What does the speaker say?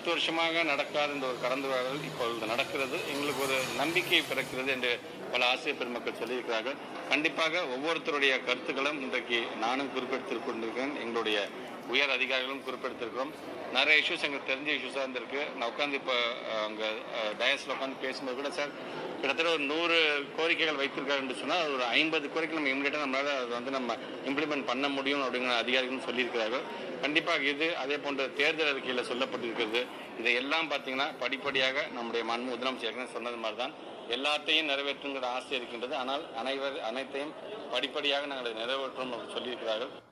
பத்து வருஷமாக நடக்காத இந்த ஒரு கலந்துரையாடல் இப்பொழுது நடக்கிறது எங்களுக்கு ஒரு நம்பிக்கை பிறக்கிறது என்று பல ஆசிரியர் பெருமக்கள் சொல்லியிருக்கிறார்கள் கண்டிப்பாக ஒவ்வொருத்தருடைய கருத்துக்களும் இன்றைக்கு நானும் குறிப்பிட்டுக் கொண்டிருக்கிறேன் எங்களுடைய உயர் அதிகாரிகளும் குறிப்பிட்டிருக்கிறோம் நிறைய இஷ்யூஸ் எங்களுக்கு தெரிஞ்ச இஷ்யூஸாக இருந்திருக்கு நான் உட்காந்து இப்போ அங்கே டயஸில் உட்காந்து பேசும்போது கூட சார் கிட்டத்தட்ட ஒரு நூறு கோரிக்கைகள் வைத்திருக்காருன்னு சொன்னால் அது ஒரு ஐம்பது கோரிக்கை நம்ம இமீடியட்டாக நம்மளால் அதை வந்து நம்ம இம்ப்ளிமெண்ட் பண்ண முடியும் அப்படிங்கிற அதிகாரிகளும் சொல்லியிருக்கிறார்கள் கண்டிப்பாக இது அதே போன்ற தேர்தல் அறிக்கையில் சொல்லப்பட்டிருக்கிறது இதையெல்லாம் பார்த்தீங்கன்னா படிப்படியாக நம்முடைய மண் முதலமைச்சர் சொன்னது மாதிரி தான் எல்லாத்தையும் நிறைவேற்றுங்கிற ஆசை இருக்கின்றது ஆனால் அனைவர் அனைத்தையும் படிப்படியாக நாங்கள் அதை நிறைவேற்றும் சொல்லியிருக்கிறார்கள்